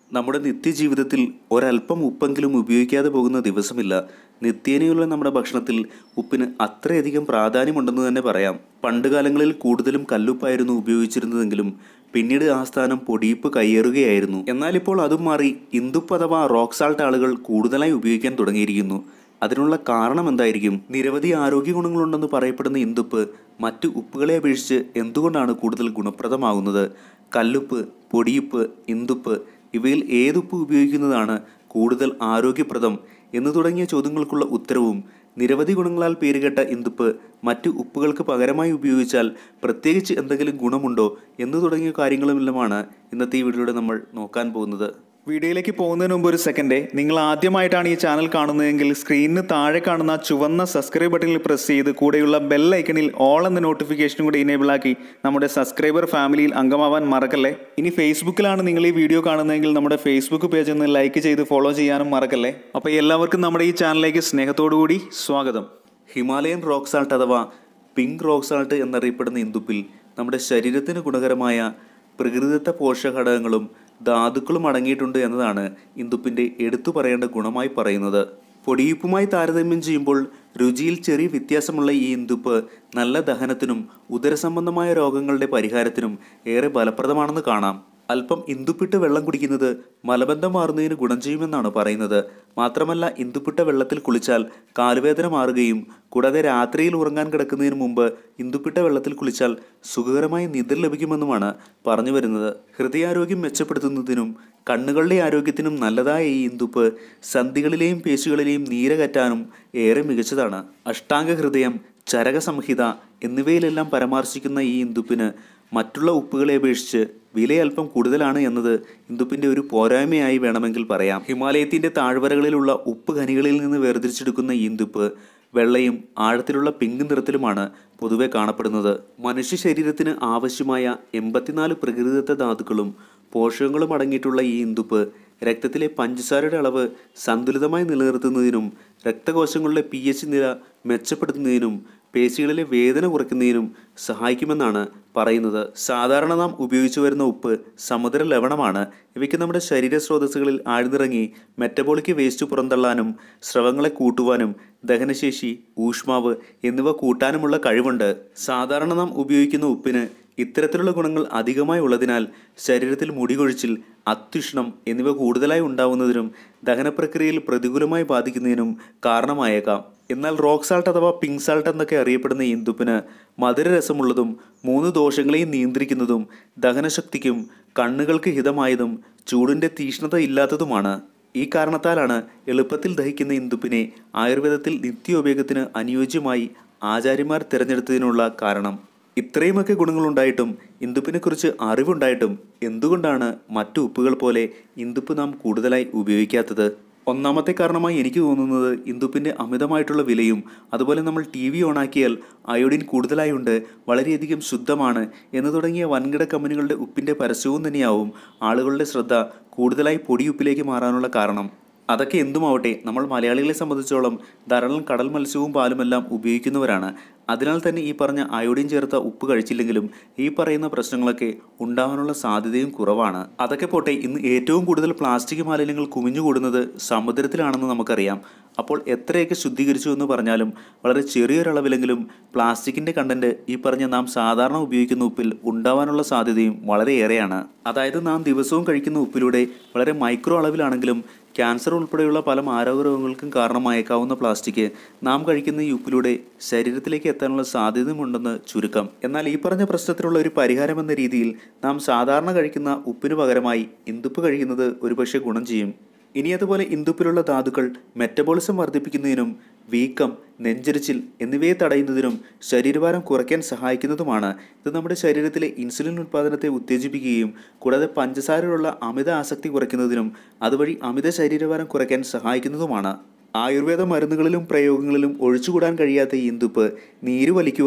നമ്മുടെ നിത്യജീവിതത്തിൽ ഒരല്പം ഉപ്പെങ്കിലും ഉപയോഗിക്കാതെ പോകുന്ന ദിവസമില്ല നിത്യേനയുള്ള നമ്മുടെ ഭക്ഷണത്തിൽ ഉപ്പിന് അത്രയധികം പ്രാധാന്യമുണ്ടെന്ന് തന്നെ പറയാം പണ്ടുകാലങ്ങളിൽ കൂടുതലും കല്ലുപ്പായിരുന്നു ഉപയോഗിച്ചിരുന്നതെങ്കിലും പിന്നീട് ആ സ്ഥാനം പൊടിയിപ്പ് കയ്യേറുകയായിരുന്നു എന്നാൽ ഇപ്പോൾ അതും മാറി ഇന്ദുപ്പ് അഥവാ റോക്ക് സാൾട്ട് ആളുകൾ കൂടുതലായി ഉപയോഗിക്കാൻ തുടങ്ങിയിരിക്കുന്നു അതിനുള്ള കാരണം എന്തായിരിക്കും നിരവധി ആരോഗ്യ ഗുണങ്ങളുണ്ടെന്ന് പറയപ്പെടുന്ന ഇന്ദുപ്പ് മറ്റു ഉപ്പുകളെ അപേക്ഷിച്ച് എന്തുകൊണ്ടാണ് കൂടുതൽ ഗുണപ്രദമാകുന്നത് കല്ലുപ്പ് പൊടിയുപ്പ് ഇന്ദുപ്പ് ഇവയിൽ ഏതുപ്പ് ഉപയോഗിക്കുന്നതാണ് കൂടുതൽ ആരോഗ്യപ്രദം എന്ന് തുടങ്ങിയ ചോദ്യങ്ങൾക്കുള്ള ഉത്തരവും നിരവധി ഗുണങ്ങളാൽ പേരുകേട്ട ഇന്ദുപ്പ് മറ്റു ഉപ്പുകൾക്ക് പകരമായി ഉപയോഗിച്ചാൽ പ്രത്യേകിച്ച് എന്തെങ്കിലും ഗുണമുണ്ടോ എന്ന് തുടങ്ങിയ കാര്യങ്ങളുമെല്ലാമാണ് ഇന്നത്തെ ഈ വീഡിയോയിലൂടെ നമ്മൾ നോക്കാൻ പോകുന്നത് വീഡിയോയിലേക്ക് പോകുന്നതിന് മുമ്പ് ഒരു സെക്കൻഡ് നിങ്ങൾ ആദ്യമായിട്ടാണ് ഈ ചാനൽ കാണുന്നതെങ്കിൽ സ്ക്രീനിന് താഴെ കാണുന്ന ചുവന്ന സബ്സ്ക്രൈബ് ബട്ടണിൽ പ്രസ് ചെയ്ത് കൂടെയുള്ള ബെൽ ഐക്കണിൽ ഓൾ എന്ന നോട്ടിഫിക്കേഷനും കൂടി ഇനേബിൾ ആക്കി നമ്മുടെ സബ്സ്ക്രൈബർ ഫാമിലിയിൽ അംഗമാവാൻ മറക്കല്ലേ ഇനി ഫേസ്ബുക്കിലാണ് നിങ്ങൾ ഈ വീഡിയോ കാണുന്നതെങ്കിൽ നമ്മുടെ ഫേസ്ബുക്ക് പേജ് ഒന്ന് ലൈക്ക് ചെയ്ത് ഫോളോ ചെയ്യാനും മറക്കല്ലേ അപ്പോൾ എല്ലാവർക്കും നമ്മുടെ ഈ ചാനലിലേക്ക് സ്നേഹത്തോടു കൂടി സ്വാഗതം ഹിമാലയൻ റോക്ക് സാൾട്ട് അഥവാ പിങ്ക് റോക്ക് സാൾട്ട് എന്നറിയപ്പെടുന്ന ഇന്ദുപ്പിൽ നമ്മുടെ ശരീരത്തിന് ഗുണകരമായ പ്രകൃതിദത്ത പോഷകഘടകങ്ങളും ധാതുക്കളും അടങ്ങിയിട്ടുണ്ട് എന്നതാണ് ഇന്ദുപ്പിൻ്റെ എടുത്തു പറയേണ്ട ഗുണമായി പറയുന്നത് പൊടിയുപ്പുമായി താരതമ്യം ചെയ്യുമ്പോൾ രുചിയിൽ ചെറിയ വ്യത്യാസമുള്ള ഈ ഇന്ദുപ്പ് നല്ല ദഹനത്തിനും ഉദരസംബന്ധമായ രോഗങ്ങളുടെ പരിഹാരത്തിനും ഏറെ ഫലപ്രദമാണെന്ന് കാണാം അല്പം ഇന്ദുപ്പിട്ട് വെള്ളം കുടിക്കുന്നത് മലബന്ധം മാറുന്നതിന് ഗുണം ചെയ്യുമെന്നാണ് പറയുന്നത് മാത്രമല്ല ഇന്ദുപ്പിട്ട വെള്ളത്തിൽ കുളിച്ചാൽ കാലുവേദന മാറുകയും കൂടാതെ രാത്രിയിൽ ഉറങ്ങാൻ കിടക്കുന്നതിന് മുമ്പ് ഇന്ദുപ്പിട്ട വെള്ളത്തിൽ കുളിച്ചാൽ സുഖകരമായ നിദ്ര ലഭിക്കുമെന്നുമാണ് പറഞ്ഞു വരുന്നത് ഹൃദയാരോഗ്യം മെച്ചപ്പെടുത്തുന്നതിനും കണ്ണുകളുടെ ആരോഗ്യത്തിനും നല്ലതായ ഈ ഇന്ദുപ്പ് സന്ധികളിലെയും പേശികളിലെയും നീരകറ്റാനും ഏറെ മികച്ചതാണ് അഷ്ടാംഗ ഹൃദയം ചരക സംഹിത എന്നിവയിലെല്ലാം പരാമർശിക്കുന്ന ഈ ഇന്ദുപ്പിന് മറ്റുള്ള ഉപ്പുകളെ അപേക്ഷിച്ച് വില അല്പം കൂടുതലാണ് എന്നത് ഇന്ദുപ്പിൻ്റെ ഒരു പോരായ്മയായി വേണമെങ്കിൽ പറയാം ഹിമാലയത്തിൻ്റെ താഴ്വരകളിലുള്ള ഉപ്പ് ഖനികളിൽ നിന്ന് വേർതിരിച്ചെടുക്കുന്ന ഈ ഇന്ദുപ്പ് വെള്ളയും ആഴത്തിലുള്ള പിങ്ക് നിറത്തിലുമാണ് പൊതുവെ കാണപ്പെടുന്നത് മനുഷ്യ ശരീരത്തിന് ആവശ്യമായ എൺപത്തിനാല് പ്രകൃതിദത്ത ധാതുക്കളും പോഷകങ്ങളും അടങ്ങിയിട്ടുള്ള ഈ ഇന്ദുപ്പ് രക്തത്തിലെ പഞ്ചസാരയുടെ അളവ് സന്തുലിതമായി നിലനിർത്തുന്നതിനും രക്തകോശങ്ങളുടെ പി എച്ച് നില മെച്ചപ്പെടുത്തുന്നതിനും പേശികളിലെ വേദന കുറയ്ക്കുന്നതിനും സഹായിക്കുമെന്നാണ് പറയുന്നത് സാധാരണ നാം ഉപയോഗിച്ചു വരുന്ന ഉപ്പ് സമുദ്ര ലവണമാണ് ഇവയ്ക്ക് നമ്മുടെ ശരീര സ്രോതസ്സുകളിൽ ആഴ്ന്നിറങ്ങി മെറ്റബോളിക് വേസ്റ്റ് പുറന്തള്ളാനും സ്രവങ്ങളെ കൂട്ടുവാനും ദഹനശേഷി ഊഷ്മാവ് എന്നിവ കൂട്ടാനുമുള്ള കഴിവുണ്ട് സാധാരണ നാം ഉപയോഗിക്കുന്ന ഉപ്പിന് ഇത്തരത്തിലുള്ള ഗുണങ്ങൾ അധികമായി ഉള്ളതിനാൽ ശരീരത്തിൽ മുടികൊഴിച്ചിൽ അത്യുഷ്ണം എന്നിവ കൂടുതലായി ഉണ്ടാവുന്നതിനും ദഹനപ്രക്രിയയിൽ പ്രതികൂലമായി ബാധിക്കുന്നതിനും കാരണമായേക്കാം എന്നാൽ റോക്ക് സാൾട്ട് അഥവാ പിങ്ക് സാൾട്ട് എന്നൊക്കെ അറിയപ്പെടുന്ന ഈ ഇന്ദുപ്പിന് മധുരരസമുള്ളതും മൂന്ന് ദോഷങ്ങളെയും നിയന്ത്രിക്കുന്നതും ദഹനശക്തിക്കും കണ്ണുകൾക്ക് ഹിതമായതും ചൂടിൻ്റെ തീഷ്ണത ഇല്ലാത്തതുമാണ് ഈ കാരണത്താലാണ് എളുപ്പത്തിൽ ദഹിക്കുന്ന ഇന്ദുപ്പിനെ ആയുർവേദത്തിൽ നിത്യോപയോഗത്തിന് അനുയോജ്യമായി ആചാര്യന്മാർ തിരഞ്ഞെടുത്തതിനുള്ള കാരണം ഇത്രയുമൊക്കെ ഗുണങ്ങളുണ്ടായിട്ടും ഇന്ദുപ്പിനെക്കുറിച്ച് അറിവുണ്ടായിട്ടും എന്തുകൊണ്ടാണ് മറ്റു ഉപ്പുകൾ പോലെ ഇന്ദുപ്പ് നാം കൂടുതലായി ഉപയോഗിക്കാത്തത് ഒന്നാമത്തെ കാരണമായി എനിക്ക് തോന്നുന്നത് ഇന്ദുപ്പിൻ്റെ അമിതമായിട്ടുള്ള വിലയും അതുപോലെ നമ്മൾ ടി വി ഓണാക്കിയാൽ അയോഡിൻ കൂടുതലായുണ്ട് വളരെയധികം ശുദ്ധമാണ് എന്ന് തുടങ്ങിയ വൻകിട കമ്പനികളുടെ ഉപ്പിൻ്റെ പരസ്യവും തന്നെയാവും ആളുകളുടെ ശ്രദ്ധ കൂടുതലായി പൊടിയുപ്പിലേക്ക് മാറാനുള്ള കാരണം അതൊക്കെ എന്തുമാവട്ടെ നമ്മൾ മലയാളികളെ സംബന്ധിച്ചോളം ധാരാളം കടൽ മത്സ്യവും പാലുമെല്ലാം ഉപയോഗിക്കുന്നവരാണ് അതിനാൽ തന്നെ ഈ പറഞ്ഞ അയോഡിൻ ചേർത്ത ഉപ്പ് കഴിച്ചില്ലെങ്കിലും ഈ പറയുന്ന പ്രശ്നങ്ങളൊക്കെ ഉണ്ടാകാനുള്ള സാധ്യതയും കുറവാണ് അതൊക്കെ പോട്ടെ ഇന്ന് ഏറ്റവും കൂടുതൽ പ്ലാസ്റ്റിക് മാലിന്യങ്ങൾ കുമിഞ്ഞുകൂടുന്നത് സമുദ്രത്തിലാണെന്ന് നമുക്കറിയാം അപ്പോൾ എത്രയൊക്കെ ശുദ്ധീകരിച്ചു എന്ന് പറഞ്ഞാലും വളരെ ചെറിയൊരളവിലെങ്കിലും പ്ലാസ്റ്റിക്കിൻ്റെ കണ്ടന്റ് ഈ പറഞ്ഞ നാം സാധാരണ ഉപയോഗിക്കുന്ന ഉപ്പിൽ ഉണ്ടാവാനുള്ള സാധ്യതയും വളരെയേറെയാണ് അതായത് നാം ദിവസവും കഴിക്കുന്ന ഉപ്പിലൂടെ വളരെ മൈക്രോ അളവിലാണെങ്കിലും ക്യാൻസർ ഉൾപ്പെടെയുള്ള പല മാരക രോഗങ്ങൾക്കും കാരണമായേക്കാവുന്ന പ്ലാസ്റ്റിക് നാം കഴിക്കുന്ന ഈ ഉപ്പിലൂടെ ശരീരത്തിലേക്ക് എത്താനുള്ള സാധ്യതയുമുണ്ടെന്ന് ചുരുക്കം എന്നാൽ ഈ പറഞ്ഞ പ്രശ്നത്തിനുള്ള ഒരു പരിഹാരം എന്ന രീതിയിൽ നാം സാധാരണ കഴിക്കുന്ന ഉപ്പിന് പകരമായി ഇന്ദുപ്പ് കഴിക്കുന്നത് ഒരുപക്ഷെ ഗുണം ചെയ്യും ഇനി അതുപോലെ ഇന്ദുപ്പിലുള്ള ധാതുക്കൾ മെറ്റബോളിസം വർദ്ധിപ്പിക്കുന്നതിനും വീക്കം നെഞ്ചരിച്ചിൽ എന്നിവയെ തടയുന്നതിനും ശരീരഭാരം കുറയ്ക്കാൻ സഹായിക്കുന്നതുമാണ് ഇത് നമ്മുടെ ശരീരത്തിലെ ഇൻസുലിൻ ഉൽപ്പാദനത്തെ ഉത്തേജിപ്പിക്കുകയും കൂടാതെ പഞ്ചസാരയുള്ള അമിത ആസക്തി കുറയ്ക്കുന്നതിനും അതുവഴി അമിത ശരീരഭാരം കുറയ്ക്കാൻ സഹായിക്കുന്നതുമാണ് ആയുർവേദ മരുന്നുകളിലും പ്രയോഗങ്ങളിലും ഒഴിച്ചുകൂടാൻ കഴിയാത്ത ഈ ഇന്ദുപ്പ് നീര് വലിക്കുവാനും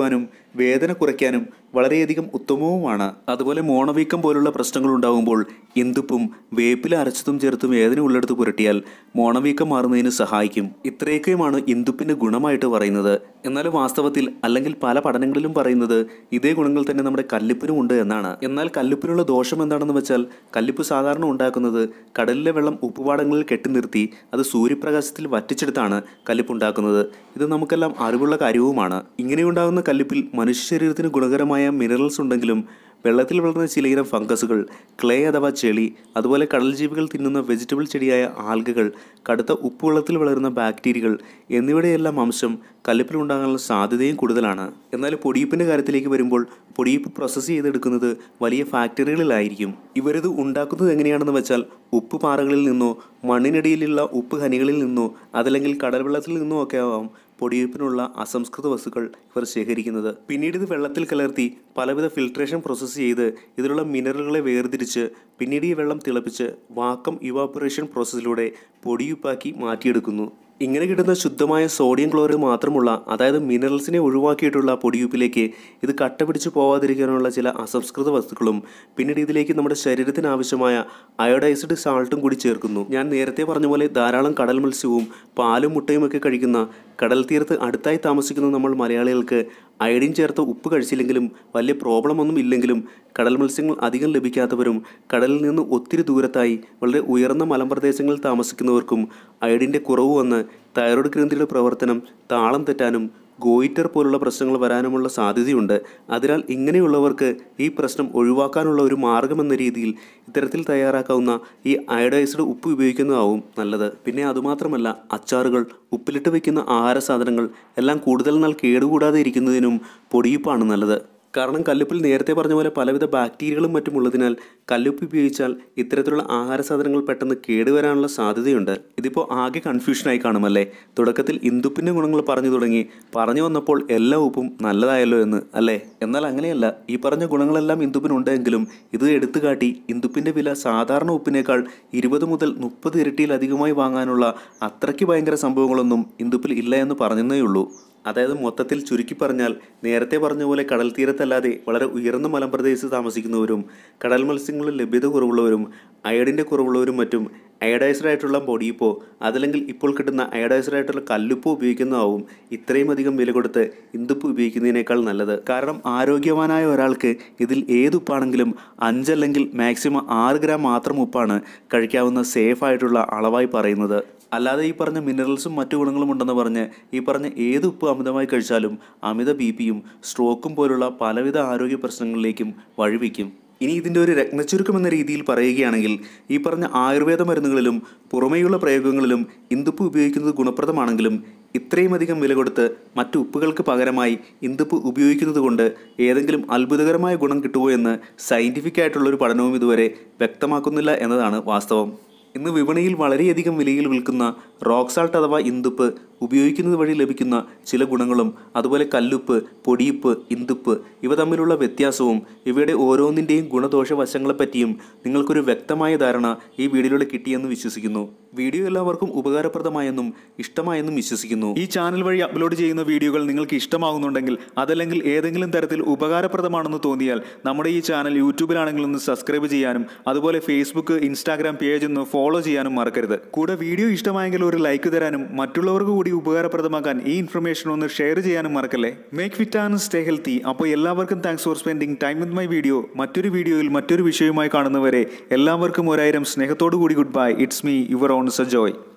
വേദന കുറയ്ക്കാനും വളരെയധികം ഉത്തമവുമാണ് അതുപോലെ മോണവീക്കം പോലുള്ള പ്രശ്നങ്ങൾ ഉണ്ടാകുമ്പോൾ ഇന്ദുപ്പും വേപ്പില അരച്ചതും ചേർത്ത് വേദന ഉള്ളിടത്ത് പുരട്ടിയാൽ മോണവീക്കം മാറുന്നതിന് സഹായിക്കും ഇത്രയൊക്കെയുമാണ് ഇന്ദുപ്പിന്റെ ഗുണമായിട്ട് പറയുന്നത് എന്നാൽ വാസ്തവത്തിൽ അല്ലെങ്കിൽ പല പഠനങ്ങളിലും പറയുന്നത് ഇതേ ഗുണങ്ങൾ തന്നെ നമ്മുടെ കല്ലുപ്പിനും ഉണ്ട് എന്നാണ് എന്നാൽ കല്ലുപ്പിനുള്ള ദോഷം എന്താണെന്ന് വെച്ചാൽ കല്ലുപ്പ് സാധാരണ ഉണ്ടാക്കുന്നത് കടലിലെ വെള്ളം ഉപ്പുപാടങ്ങളിൽ കെട്ടി നിർത്തി അത് സൂര്യപ്രകാശത്തിൽ വറ്റിച്ചെടുത്താണ് കല്ലുപ്പ് ഉണ്ടാക്കുന്നത് ഇത് നമുക്കെല്ലാം അറിവുള്ള കാര്യവുമാണ് ഇങ്ങനെയുണ്ടാകുന്ന കല്ലുപ്പിൽ മനുഷ്യ ശരീരത്തിന് ഗുണകരമായ മിനറൽസ് ഉണ്ടെങ്കിലും വെള്ളത്തിൽ വളർന്ന ചിലയിനം ഫംഗസുകൾ ക്ലേ അഥവാ ചെളി അതുപോലെ കടൽ ജീവികൾ തിന്നുന്ന വെജിറ്റബിൾ ചെടിയായ ആൽഗകൾ കടുത്ത ഉപ്പുവെള്ളത്തിൽ വളരുന്ന ബാക്ടീരിയകൾ എന്നിവയുടെയെല്ലാം അംശം കല്ലുപ്പിലുണ്ടാകാനുള്ള സാധ്യതയും കൂടുതലാണ് എന്നാൽ പൊടിയിപ്പിൻ്റെ കാര്യത്തിലേക്ക് വരുമ്പോൾ പൊടിയിപ്പ് പ്രോസസ്സ് ചെയ്തെടുക്കുന്നത് വലിയ ഫാക്ടറികളിലായിരിക്കും ഇവരിത് ഉണ്ടാക്കുന്നത് എങ്ങനെയാണെന്ന് വെച്ചാൽ ഉപ്പ് പാറകളിൽ നിന്നോ മണ്ണിനടിയിലുള്ള ഉപ്പ് ഖനികളിൽ നിന്നോ അതല്ലെങ്കിൽ കടൽ വെള്ളത്തിൽ നിന്നോ ഒക്കെ ആവാം പൊടിയിപ്പിനുള്ള അസംസ്കൃത വസ്തുക്കൾ ഇവർ ശേഖരിക്കുന്നത് പിന്നീട് ഇത് വെള്ളത്തിൽ കലർത്തി പലവിധ ഫിൽട്രേഷൻ പ്രോസസ്സ് ചെയ്ത് ഇതിലുള്ള മിനറലുകളെ വേർതിരിച്ച് പിന്നീട് ഈ വെള്ളം തിളപ്പിച്ച് വാക്കം ഇവാപ്പറേഷൻ പ്രോസസ്സിലൂടെ പൊടിയുപ്പാക്കി മാറ്റിയെടുക്കുന്നു ഇങ്ങനെ കിട്ടുന്ന ശുദ്ധമായ സോഡിയം ക്ലോറൈഡ് മാത്രമുള്ള അതായത് മിനറൽസിനെ ഒഴിവാക്കിയിട്ടുള്ള പൊടിയുപ്പിലേക്ക് ഇത് കട്ട പിടിച്ച് പോവാതിരിക്കാനുള്ള ചില അസംസ്കൃത വസ്തുക്കളും പിന്നീട് ഇതിലേക്ക് നമ്മുടെ ശരീരത്തിന് ആവശ്യമായ അയോഡൈസ്ഡ് സാൾട്ടും കൂടി ചേർക്കുന്നു ഞാൻ നേരത്തെ പറഞ്ഞ പോലെ ധാരാളം കടൽ മത്സ്യവും പാലും മുട്ടയും ഒക്കെ കഴിക്കുന്ന കടൽ തീരത്ത് അടുത്തായി താമസിക്കുന്ന നമ്മൾ മലയാളികൾക്ക് അയഡിൻ ചേർത്ത ഉപ്പ് കഴിച്ചില്ലെങ്കിലും വലിയ പ്രോബ്ലം ഒന്നും ഇല്ലെങ്കിലും കടൽ മത്സ്യങ്ങൾ അധികം ലഭിക്കാത്തവരും കടലിൽ നിന്ന് ഒത്തിരി ദൂരത്തായി വളരെ ഉയർന്ന മലമ്പ്രദേശങ്ങളിൽ താമസിക്കുന്നവർക്കും അയഡിൻ്റെ കുറവ് വന്ന് തൈറോയ്ഡ് ഗ്രന്ഥിയുടെ പ്രവർത്തനം താളം തെറ്റാനും ഗോയിറ്റർ പോലുള്ള പ്രശ്നങ്ങൾ വരാനുമുള്ള സാധ്യതയുണ്ട് അതിനാൽ ഇങ്ങനെയുള്ളവർക്ക് ഈ പ്രശ്നം ഒഴിവാക്കാനുള്ള ഒരു മാർഗമെന്ന രീതിയിൽ ഇത്തരത്തിൽ തയ്യാറാക്കാവുന്ന ഈ അയഡൈസ്ഡ് ഉപ്പ് ഉപയോഗിക്കുന്നതാവും നല്ലത് പിന്നെ അതുമാത്രമല്ല അച്ചാറുകൾ ഉപ്പിലിട്ട് വയ്ക്കുന്ന ആഹാര സാധനങ്ങൾ എല്ലാം കൂടുതൽ നാൾ കേടുകൂടാതെ ഇരിക്കുന്നതിനും പൊടിയുപ്പാണ് നല്ലത് കാരണം കല്ലുപ്പിൽ നേരത്തെ പറഞ്ഞ പോലെ പലവിധ ബാക്ടീരിയകളും മറ്റും ഉള്ളതിനാൽ കല്ലുപ്പ് ഉപയോഗിച്ചാൽ ഇത്തരത്തിലുള്ള ആഹാര സാധനങ്ങൾ പെട്ടെന്ന് കേടുവരാനുള്ള സാധ്യതയുണ്ട് ഇതിപ്പോൾ ആകെ കൺഫ്യൂഷനായി കാണുമല്ലേ തുടക്കത്തിൽ ഇന്ദുപ്പിൻ്റെ ഗുണങ്ങൾ പറഞ്ഞു തുടങ്ങി പറഞ്ഞു വന്നപ്പോൾ എല്ലാ ഉപ്പും നല്ലതായല്ലോ എന്ന് അല്ലേ എന്നാൽ അങ്ങനെയല്ല ഈ പറഞ്ഞ ഗുണങ്ങളെല്ലാം ഇന്ദുപ്പിനുണ്ടെങ്കിലും ഇത് എടുത്തു കാട്ടി ഇന്ദുപ്പിൻ്റെ വില സാധാരണ ഉപ്പിനേക്കാൾ ഇരുപത് മുതൽ മുപ്പത് ഇരട്ടിയിലധികമായി വാങ്ങാനുള്ള അത്രയ്ക്ക് ഭയങ്കര സംഭവങ്ങളൊന്നും ഇന്ദുപ്പിൽ ഇല്ല എന്ന് പറഞ്ഞതേ ഉള്ളൂ അതായത് മൊത്തത്തിൽ ചുരുക്കി പറഞ്ഞാൽ നേരത്തെ പറഞ്ഞ പോലെ കടൽ തീരത്തല്ലാതെ വളരെ ഉയർന്ന മലമ്പ്രദേശത്ത് താമസിക്കുന്നവരും കടൽ മത്സ്യങ്ങളിൽ ലഭ്യത കുറവുള്ളവരും അയഡിൻ്റെ കുറവുള്ളവരും മറ്റും അയഡൈസ്ഡ് ആയിട്ടുള്ള പൊടിയിപ്പോ അതല്ലെങ്കിൽ ഇപ്പോൾ കിട്ടുന്ന അയഡൈസ്ഡ് ആയിട്ടുള്ള കല്ലുപ്പോ ഉപയോഗിക്കുന്നതാവും ഇത്രയും അധികം വില കൊടുത്ത് ഇന്ദുപ്പ് ഉപയോഗിക്കുന്നതിനേക്കാൾ നല്ലത് കാരണം ആരോഗ്യവാനായ ഒരാൾക്ക് ഇതിൽ ഏത് ഉപ്പാണെങ്കിലും അഞ്ചല്ലെങ്കിൽ മാക്സിമം ആറ് ഗ്രാം മാത്രം ഉപ്പാണ് കഴിക്കാവുന്ന സേഫ് ആയിട്ടുള്ള അളവായി പറയുന്നത് അല്ലാതെ ഈ പറഞ്ഞ മിനറൽസും മറ്റു ഗുണങ്ങളും ഉണ്ടെന്ന് പറഞ്ഞ് ഈ പറഞ്ഞ ഏത് ഉപ്പ് അമിതമായി കഴിച്ചാലും അമിത ബി പിയും സ്ട്രോക്കും പോലുള്ള പലവിധ ആരോഗ്യ പ്രശ്നങ്ങളിലേക്കും വഴിവെക്കും ഇനി ഇതിൻ്റെ ഒരു രത്നച്ചുരുക്കം എന്ന രീതിയിൽ പറയുകയാണെങ്കിൽ ഈ പറഞ്ഞ ആയുർവേദ മരുന്നുകളിലും പുറമേയുള്ള പ്രയോഗങ്ങളിലും ഇന്ദുപ്പ് ഉപയോഗിക്കുന്നത് ഗുണപ്രദമാണെങ്കിലും ഇത്രയും അധികം വില കൊടുത്ത് മറ്റു ഉപ്പുകൾക്ക് പകരമായി ഇന്ദുപ്പ് ഉപയോഗിക്കുന്നത് കൊണ്ട് ഏതെങ്കിലും അത്ഭുതകരമായ ഗുണം കിട്ടുമോ എന്ന് സയൻറ്റിഫിക് ആയിട്ടുള്ളൊരു പഠനവും ഇതുവരെ വ്യക്തമാക്കുന്നില്ല എന്നതാണ് വാസ്തവം ഇന്ന് വിപണിയിൽ വളരെയധികം വിലയിൽ വിൽക്കുന്ന റോക്ക് സാൾട്ട് അഥവാ ഇന്ദുപ്പ് ഉപയോഗിക്കുന്നത് വഴി ലഭിക്കുന്ന ചില ഗുണങ്ങളും അതുപോലെ കല്ലുപ്പ് പൊടിയുപ്പ് ഇന്ദുപ്പ് ഇവ തമ്മിലുള്ള വ്യത്യാസവും ഇവയുടെ ഓരോന്നിൻ്റെയും ഗുണദോഷ വശങ്ങളെപ്പറ്റിയും നിങ്ങൾക്കൊരു വ്യക്തമായ ധാരണ ഈ വീഡിയോയിലൂടെ കിട്ടിയെന്ന് വിശ്വസിക്കുന്നു വീഡിയോ എല്ലാവർക്കും ഉപകാരപ്രദമായെന്നും ഇഷ്ടമായെന്നും വിശ്വസിക്കുന്നു ഈ ചാനൽ വഴി അപ്ലോഡ് ചെയ്യുന്ന വീഡിയോകൾ നിങ്ങൾക്ക് ഇഷ്ടമാകുന്നുണ്ടെങ്കിൽ അതല്ലെങ്കിൽ ഏതെങ്കിലും തരത്തിൽ ഉപകാരപ്രദമാണെന്ന് തോന്നിയാൽ നമ്മുടെ ഈ ചാനൽ യൂട്യൂബിലാണെങ്കിൽ ഒന്ന് സബ്സ്ക്രൈബ് ചെയ്യാനും അതുപോലെ ഫേസ്ബുക്ക് ഇൻസ്റ്റാഗ്രാം പേജ് ഒന്ന് ഫോളോ ചെയ്യാനും മറക്കരുത് കൂടെ വീഡിയോ ഇഷ്ടമായെങ്കിൽ ഒരു ലൈക്ക് തരാനും മറ്റുള്ളവർക്ക് കൂടി ഉപകാരപ്രദമാക്കാൻ ഈ ഇൻഫർമേഷൻ ഒന്ന് ഷെയർ ചെയ്യാനും മറക്കല്ലേ make fit and stay healthy അപ്പോൾ എല്ലാവർക്കും thanks for spending time with my video മറ്റൊരു വീഡിയോയിൽ മറ്റൊരു വിഷയവുമായി കാണുന്നവരെ എല്ലാവർക്കും ഒരായിരം സ്നേഹത്തോടു കൂടി good bye it's me your own Sajoy